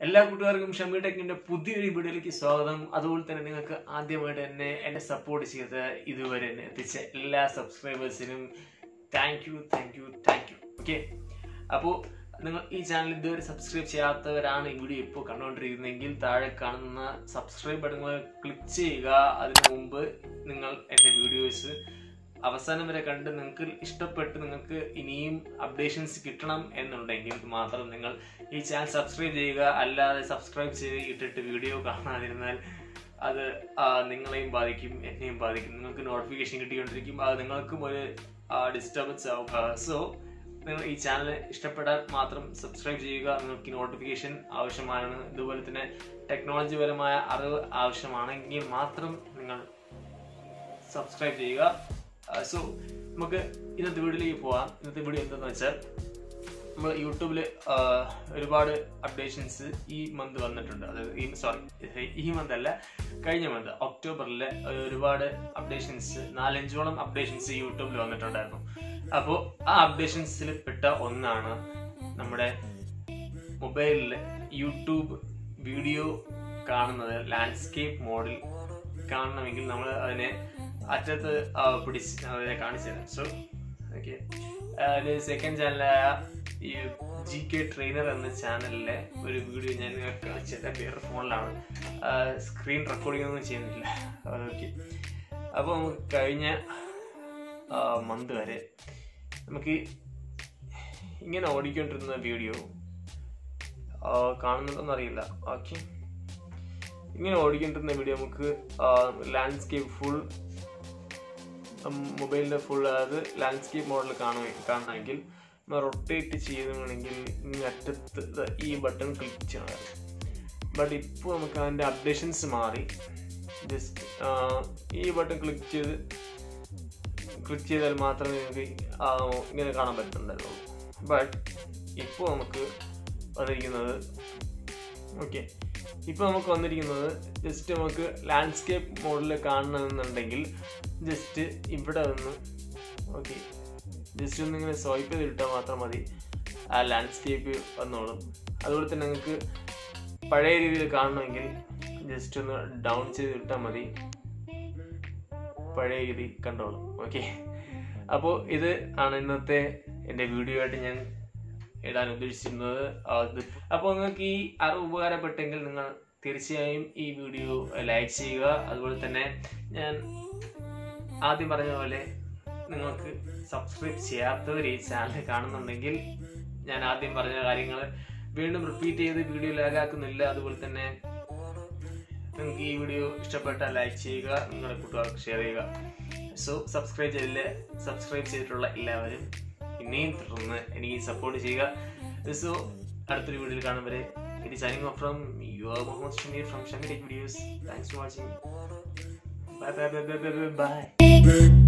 എല്ലാ കൂട്ടുകാർക്കും ഷമി ടെക്കിന്റെ പുതിയൊരു വീഡിയോയിലേക്ക് സ്വാഗതം അതുപോലെ തന്നെ നിങ്ങൾക്ക് ആദ്യമായിട്ട് എന്നെ എന്നെ സപ്പോർട്ട് ചെയ്ത് ഇതുവരെ എന്നെ എത്തിച്ച എല്ലാ സബ്സ്ക്രൈബേഴ്സിനും thank you thank you thank you okay അപ്പോൾ നിങ്ങൾ ഈ ചാനൽ ഇതുവരെ സബ്സ്ക്രൈബ് ചെയ്യാത്തവരാണ് ഈ വീഡിയോ ഇപ്പോൾ കണ്ടുകൊണ്ടിരിക്കുന്നതെങ്കിൽ താഴെ കാണുന്ന സബ്സ്ക്രൈബ് ബട്ടൺ ക്ലിക്ക് ചെയ്യുക അതിനു മുമ്പ് നിങ്ങൾ എൻ്റെ വീഡിയോസ് അവസാനം വരെ കണ്ട് നിങ്ങൾക്ക് ഇഷ്ടപ്പെട്ട് നിങ്ങൾക്ക് ഇനിയും അപ്ഡേഷൻസ് കിട്ടണം എന്നുണ്ടെങ്കിൽ മാത്രം നിങ്ങൾ ഈ ചാനൽ സബ്സ്ക്രൈബ് ചെയ്യുക അല്ലാതെ സബ്സ്ക്രൈബ് ചെയ്ത് ഇട്ടിട്ട് വീഡിയോ കാണാതിരുന്നാൽ അത് ആ, നിങ്ങളെയും ബാധിക്കും എന്നെയും ബാധിക്കും നിങ്ങൾക്ക് നോട്ടിഫിക്കേഷൻ കിട്ടിക്കൊണ്ടിരിക്കും അത് നിങ്ങൾക്കും ഒരു ഡിസ്റ്റർബൻസ് ആവും സോ നിങ്ങൾ ഈ ചാനൽ ഇഷ്ടപ്പെടാൻ മാത്രം സബ്സ്ക്രൈബ് ചെയ്യുക നിങ്ങൾക്ക് നോട്ടിഫിക്കേഷൻ ആവശ്യമാണ് ഇതുപോലെ തന്നെ ടെക്നോളജി പരമായ അറിവ് ആവശ്യമാണെങ്കിൽ മാത്രം നിങ്ങൾ സബ്സ്ക്രൈബ് ചെയ്യുക സോ നമുക്ക് ഇന്നത്തെ വീഡിയോയിലേക്ക് പോവാം ഇന്നത്തെ വീഡിയോ എന്താണെന്ന് വെച്ചാൽ നമ്മൾ യൂട്യൂബിൽ ഒരുപാട് അപ്ഡേഷൻസ് ഈ മന്ത് വന്നിട്ടുണ്ട് അതായത് ഈ സോറി ഈ മന്ത് അല്ല കഴിഞ്ഞ മന്ത് ഒക്ടോബറിൽ ഒരുപാട് അപ്ഡേഷൻസ് നാലഞ്ചോളം അപ്ഡേഷൻസ് യൂട്യൂബിൽ വന്നിട്ടുണ്ടായിരുന്നു അപ്പോൾ ആ അപ്ഡേഷൻസിൽ പെട്ട ഒന്നാണ് നമ്മുടെ മൊബൈലിൽ യൂട്യൂബ് വീഡിയോ കാണുന്നത് ലാൻഡ്സ്കേപ്പ് മോഡിൽ കാണണമെങ്കിൽ നമ്മൾ അതിനെ അറ്റത്ത് ആ, പിടിച്ച് അതിനെ കാണിച്ചു തരാം സോ ഓക്കെ അതിൽ സെക്കൻഡ് ചാനലായ ഈ ജി കെ ട്രെയിനർ എന്ന ചാനലിലെ ഒരു വീഡിയോ ഞാൻ നിങ്ങൾക്ക് കാണിച്ചു തരാം വേറെ ഫോണിലാണ് സ്ക്രീൻ റെക്കോർഡിംഗ് ഒന്നും ചെയ്യുന്നില്ല ഓക്കെ അപ്പോൾ നമുക്ക് കഴിഞ്ഞ മന്ത് വരെ നമുക്ക് ഇങ്ങനെ ഓടിക്കൊണ്ടിരുന്ന വീഡിയോ കാണുന്നുണ്ടോന്ന് അറിയില്ല ഓക്കെ ഇങ്ങനെ ഓടിക്കൊണ്ടിരുന്ന വീഡിയോ നമുക്ക് ലാൻഡ്സ്കേപ്പ് ഫുൾ മൊബൈലിൻ്റെ ഫുൾ അതായത് ലാൻഡ്സ്കേപ്പ് മോഡൽ കാണുക കാണണമെങ്കിൽ റൊട്ടേറ്റ് ചെയ്യണമെങ്കിൽ ഇങ്ങ് അറ്റത്ത് ദാ ഈ ബട്ടൺ ക്ലിക്ക് ചെയ്യണമായിരുന്നു ബട്ട് ഇപ്പോൾ നമുക്ക് അതിൻ്റെ അപ്ഡേഷൻസ് മാറി ജസ്റ്റ് ഈ ബട്ടൺ ക്ലിക്ക് ചെയ്ത് ക്ലിക്ക് ചെയ്താൽ മാത്രമേ നമുക്ക് ആ ഇങ്ങനെ കാണാൻ പറ്റുന്നുണ്ടായിരുന്നുള്ളൂ ബട്ട് ഇപ്പോൾ നമുക്ക് വന്നിരിക്കുന്നത് ഓക്കെ ഇപ്പോൾ നമുക്ക് വന്നിരിക്കുന്നത് ജസ്റ്റ് നമുക്ക് ലാൻഡ്സ്കേപ്പ് മോഡിൽ കാണണമെന്നുണ്ടെങ്കിൽ ജസ്റ്റ് ഇവിടെ നിന്ന് ഓക്കെ ജസ്റ്റ് ഒന്ന് ഇങ്ങനെ സ്വൈപ്പ് ചെയ്ത് ഇട്ടാൽ മാത്രം മതി ആ ലാൻഡ്സ്കേപ്പ് വന്നോളും അതുപോലെ തന്നെ നിങ്ങൾക്ക് പഴയ രീതിയിൽ കാണണമെങ്കിൽ ജസ്റ്റ് ഒന്ന് ഡൗൺ ചെയ്ത് ഇട്ടാൽ മതി പഴയ രീതി കണ്ടോളും ഓക്കെ അപ്പോൾ ഇത് ആണ് ഇന്നത്തെ എൻ്റെ വീഡിയോ ആയിട്ട് ഞാൻ ഇടാൻ ഉദ്ദേശിച്ചിരുന്നത് അത് അപ്പോൾ നിങ്ങൾക്ക് ഈ അറിവ് ഉപകാരപ്പെട്ടെങ്കിൽ നിങ്ങൾ തീർച്ചയായും ഈ വീഡിയോ ലൈക്ക് ചെയ്യുക അതുപോലെ തന്നെ ഞാൻ ആദ്യം പറഞ്ഞ പോലെ നിങ്ങൾക്ക് സബ്സ്ക്രൈബ് ചെയ്യാത്തവർ ഈ ചാനൽ കാണുന്നുണ്ടെങ്കിൽ ഞാൻ ആദ്യം പറഞ്ഞ കാര്യങ്ങൾ വീണ്ടും റിപ്പീറ്റ് ചെയ്ത് വീഡിയോ ലാഗാക്കുന്നില്ല അതുപോലെ തന്നെ നിങ്ങൾക്ക് ഈ വീഡിയോ ഇഷ്ടപ്പെട്ടാൽ ലൈക്ക് ചെയ്യുക നിങ്ങളുടെ കൂട്ടുകാർക്ക് ഷെയർ ചെയ്യുക സോ സബ്സ്ക്രൈബ് ചെയ്തില്ല സബ്സ്ക്രൈബ് ചെയ്തിട്ടുള്ള എല്ലാവരും ഇനിയും തുടർന്ന് എനിക്ക് സപ്പോർട്ട് ചെയ്യുക സോ അടുത്തൊരു വീഡിയോയിൽ കാണും വരെ it signing off from your Muhammad Shameer from Shameer videos thanks for watching bye bye bye bye bye by